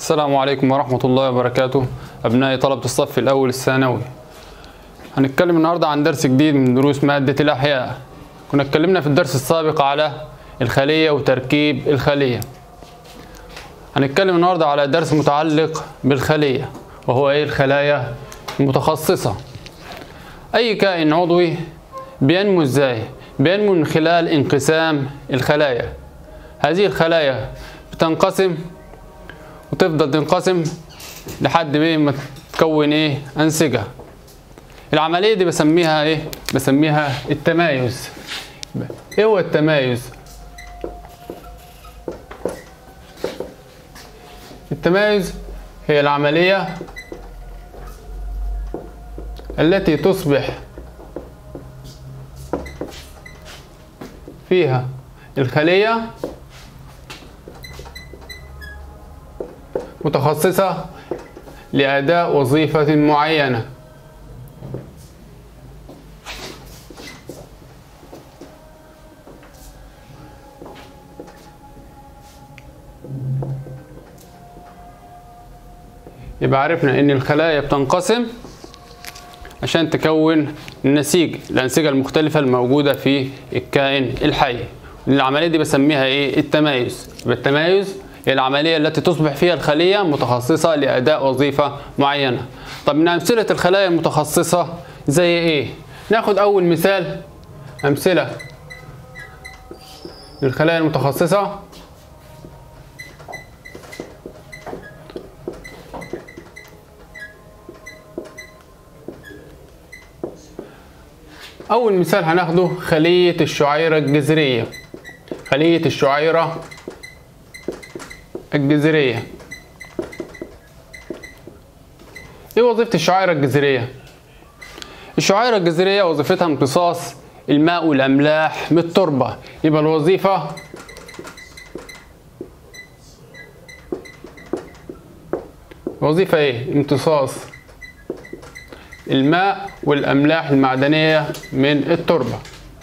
السلام عليكم ورحمة الله وبركاته أبناء طلبة الصف الأول الثانوي هنتكلم النهاردة عن درس جديد من دروس مادة الأحياء كنا اتكلمنا في الدرس السابق على الخلية وتركيب الخلية هنتكلم النهاردة على درس متعلق بالخلية وهو إيه الخلايا المتخصصة أي كائن عضوي بينمو إزاي؟ بينمو من خلال انقسام الخلايا هذه الخلايا بتنقسم وتفضل تنقسم لحد ما تكون ايه انسجه العمليه دي بسميها ايه بسميها التمايز ايه هو التمايز التمايز هي العمليه التي تصبح فيها الخليه متخصصة لأداء وظيفة معينة يبقى عرفنا ان الخلايا بتنقسم عشان تكون النسيج الأنسجة المختلفة الموجودة في الكائن الحي العملية دي بسميها ايه التمايز يبقى التمايز هي العملية التي تصبح فيها الخلية متخصصة لأداء وظيفة معينة طب من أمثلة الخلايا المتخصصة زي إيه؟ ناخد أول مثال أمثلة للخلايا المتخصصة أول مثال هناخده خلية الشعيرة الجذرية خلية الشعيرة الجذرية ايه وظيفة الشعيرة الجذرية؟ الشعيرة الجذرية وظيفتها امتصاص الماء والأملاح من التربة يبقى الوظيفة وظيفة ايه؟ امتصاص الماء والأملاح المعدنية من التربة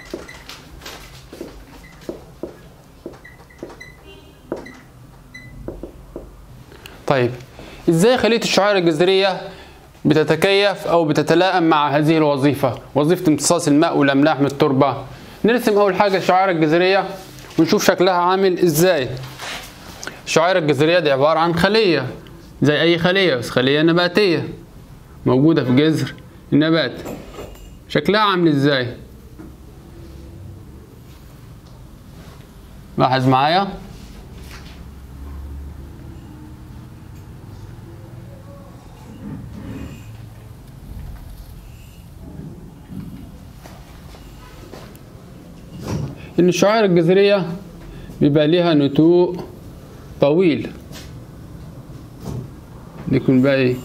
طيب ازاي خلية الشعيرة الجذرية بتتكيف او بتتلائم مع هذه الوظيفة وظيفة امتصاص الماء والاملاح من التربة نرسم اول حاجة الشعيرة الجذرية ونشوف شكلها عامل ازاي الشعيرة الجذرية دي عبارة عن خلية زي اي خلية بس خلية نباتية موجودة في جذر النبات شكلها عامل ازاي لاحظ معايا إن الشعائر الجذرية بيبقى ليها نتوء طويل يكون بقى إيه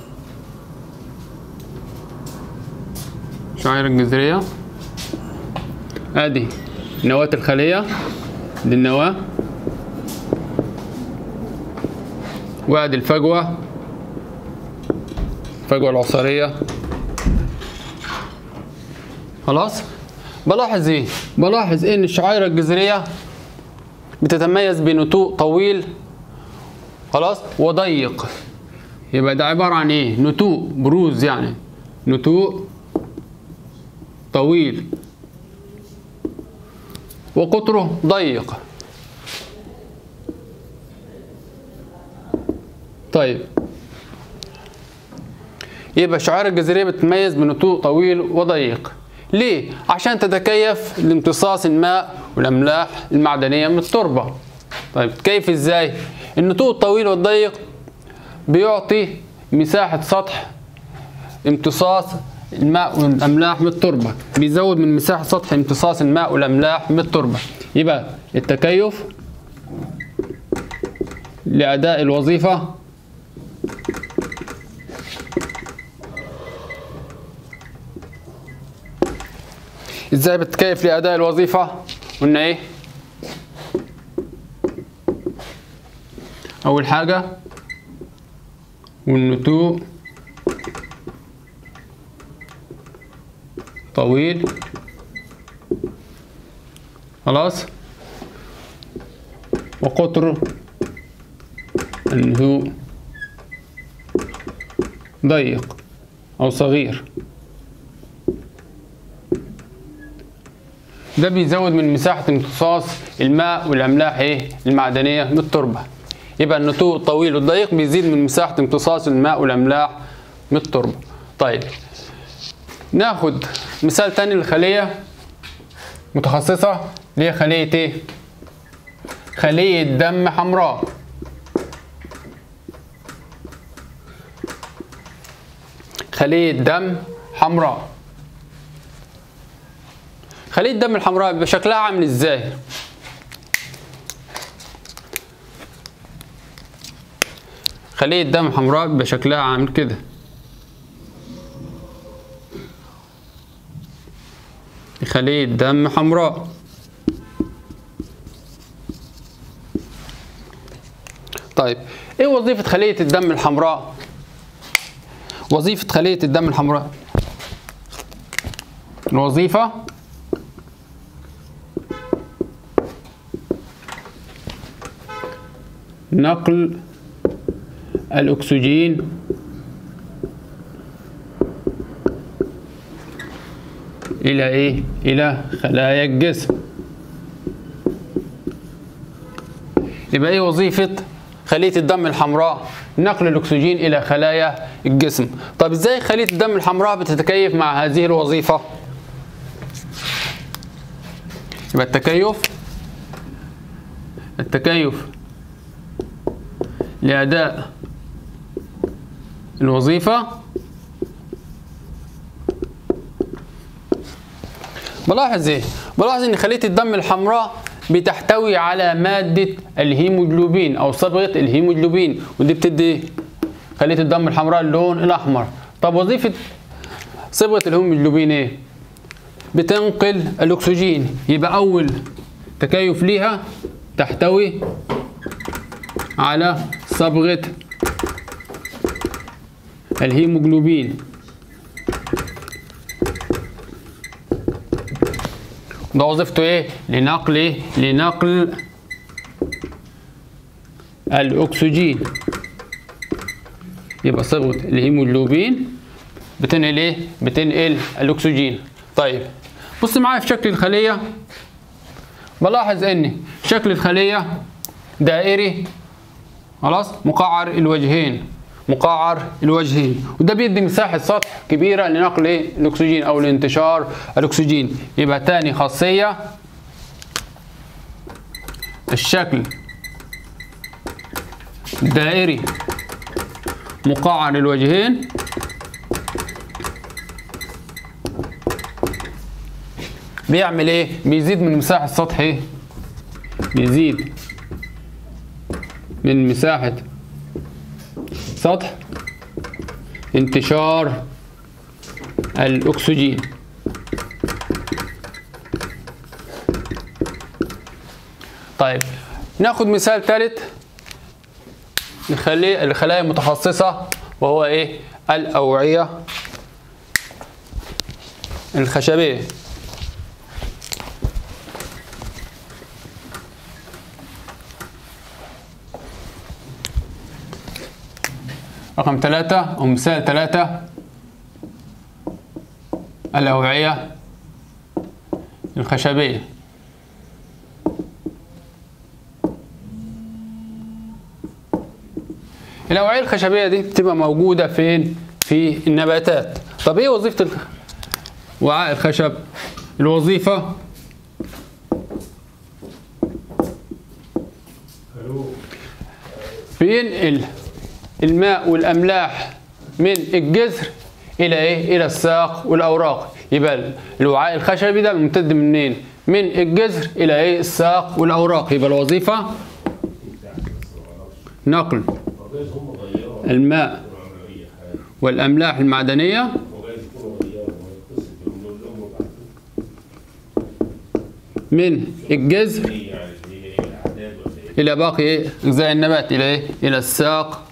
الشعائر الجذرية أدي نواة الخلية دي النواة وأدي الفجوة الفجوة العصارية خلاص بلاحظ ايه بلاحظ ان الشعيرة الجذرية بتتميز بنتوء طويل خلاص وضيق يبقى ده عبارة عن ايه نتوء بروز يعني نتوء طويل وقطره ضيق طيب يبقى الشعيرة الجذرية بتتميز بنتوء طويل وضيق ليه؟ عشان تتكيف لامتصاص الماء والأملاح المعدنية من التربة طيب كيف ازاي؟ النتوء الطويل والضيق بيعطي مساحة سطح امتصاص الماء والأملاح من التربة بيزود من مساحة سطح امتصاص الماء والأملاح من التربة يبقى التكيف لأداء الوظيفة ازاي بتكيف لاداء الوظيفه قلنا ايه اول حاجه والنتوء طويل خلاص وقطر النتوء ضيق أو صغير ده بيزود من مساحة امتصاص الماء والأملاح إيه المعدنية من التربة يبقى النتوء الطويل والضيق بيزيد من مساحة امتصاص الماء والأملاح من التربة طيب ناخد مثال تاني لخلية متخصصة اللي هي خلية ايه؟ خلية دم حمراء خلية دم حمراء خلية الدم الحمراء بيبقى شكلها عامل ازاي؟ خلية دم حمراء بيبقى شكلها عامل كده خلية دم حمراء طيب ايه وظيفة خلية الدم الحمراء؟ وظيفة خلية الدم الحمراء الوظيفة نقل الأكسجين إلى إيه؟ إلى خلايا الجسم يبقى إيه وظيفة خلية الدم الحمراء؟ نقل الأكسجين إلى خلايا الجسم طب إزاي خلية الدم الحمراء بتتكيف مع هذه الوظيفة؟ يبقى التكيف التكيف لأداء الوظيفة بلاحظ ايه؟ بلاحظ ان خلية الدم الحمراء بتحتوي على مادة الهيموجلوبين او صبغة الهيموجلوبين ودي بتدي خلية الدم الحمراء اللون الاحمر طب وظيفة صبغة الهيموجلوبين ايه؟ بتنقل الاكسجين يبقى اول تكيف ليها تحتوي على صبغة الهيموجلوبين ده وظيفته ايه لنقل ايه لنقل الاكسجين يبقى صبغه الهيموجلوبين بتنقل ايه بتنقل الاكسجين طيب بص معايا في شكل الخليه بلاحظ ان شكل الخليه دائري خلاص مقعر الوجهين مقعر الوجهين وده بيدي مساحة سطح كبيرة لنقل ايه الأكسجين أو لانتشار الأكسجين يبقى تاني خاصية الشكل دائري مقعر الوجهين بيعمل ايه بيزيد من مساحة السطح ايه بيزيد من مساحة سطح انتشار الأكسجين طيب ناخد مثال ثالث لخلي الخلايا المتخصصة وهو ايه الأوعية الخشبية رقم ثلاثة أو مثال ثلاثة الأوعية الخشبية الأوعية الخشبية دي بتبقى موجودة فين؟ في النباتات طب إيه وظيفة وعاء الخشب؟ الوظيفة بينقل الماء والاملاح من الجذر الى ايه الى الساق والاوراق يبقى الوعاء الخشبي ده ممتد منين من الجذر الى ايه الساق والاوراق يبقى الوظيفه نقل الماء والاملاح المعدنيه من الجذر الى باقي ايه اجزاء النبات الى ايه الى الساق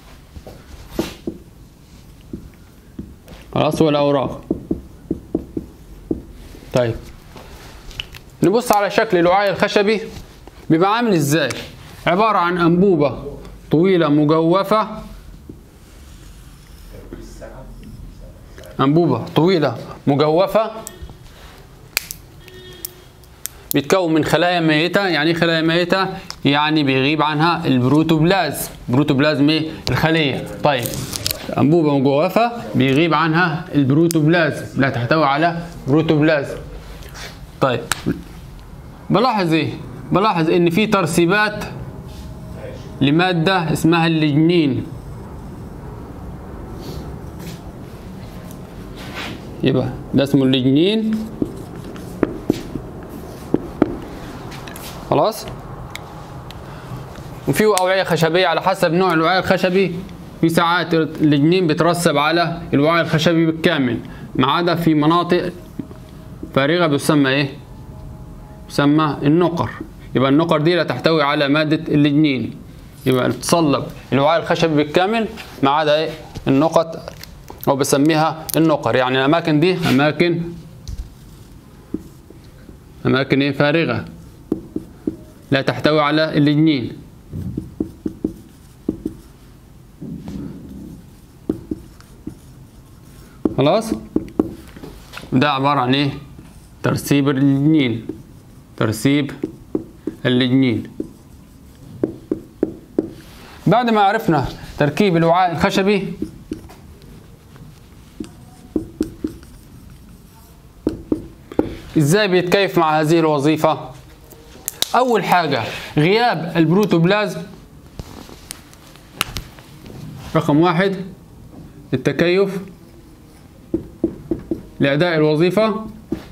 خلاص والأوراق طيب نبص على شكل الوعاء الخشبي بيبقى عامل ازاي عبارة عن أنبوبة طويلة مجوفة أنبوبة طويلة مجوفة بيتكون من خلايا ميتة يعني ايه خلايا ميتة يعني بيغيب عنها البروتوبلازم بروتوبلازم ايه الخلية طيب أنبوبة مجوفة بيغيب عنها البروتوبلازم لا تحتوي على بروتوبلازم طيب بلاحظ ايه بلاحظ ان في ترسيبات لمادة اسمها الليجنين يبقى ده اسمه الليجنين خلاص وفي أوعية خشبية على حسب نوع الوعاء الخشبي في ساعات الليجنين بيترسب على الوعاء الخشبي بالكامل ما عدا في مناطق فارغة بتسمى ايه؟ بتسمى النقر يبقى النقر دي لا تحتوي على مادة الليجنين يبقى تصلب الوعاء الخشبي بالكامل ما عدا ايه؟ النقط أو بسميها النقر يعني الأماكن دي أماكن أماكن ايه فارغة لا تحتوي على الليجنين خلاص ده عبارة عن ايه ترسيب الليجنين ترسيب الليجنين بعد ما عرفنا تركيب الوعاء الخشبي ازاي بيتكيف مع هذه الوظيفة اول حاجة غياب البروتوبلازم رقم واحد التكيف لأداء الوظيفة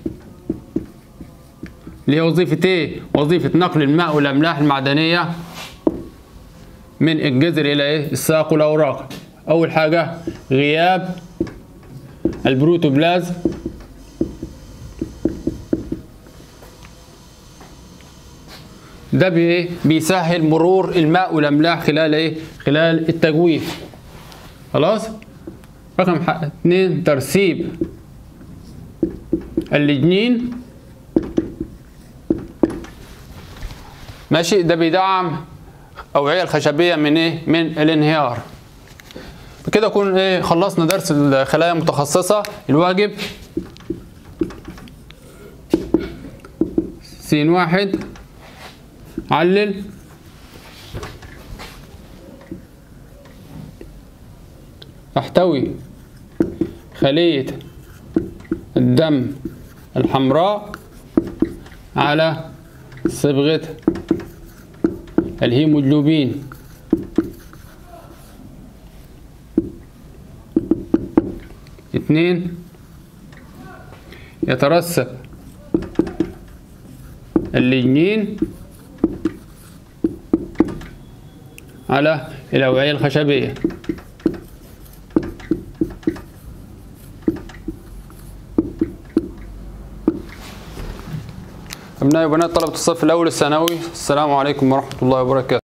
اللي هي وظيفة ايه؟ وظيفة نقل الماء والأملاح المعدنية من الجذر إلى ايه؟ الساق والأوراق أول حاجة غياب البروتوبلازم ده بي بيسهل مرور الماء والأملاح خلال ايه؟ خلال التجويف خلاص؟ رقم اتنين ترسيب اللجنين ماشي ده بيدعم أوعية الخشبية من إيه؟ من الانهيار بكده نكون إيه خلصنا درس الخلايا المتخصصة الواجب سين واحد علل تحتوي خلية الدم الحمراء على صبغة الهيموجلوبين اثنين يترسب الليجنين على الأوعية الخشبية أبناء وبنات طلبة الصف الأول الثانوي السلام عليكم ورحمة الله وبركاته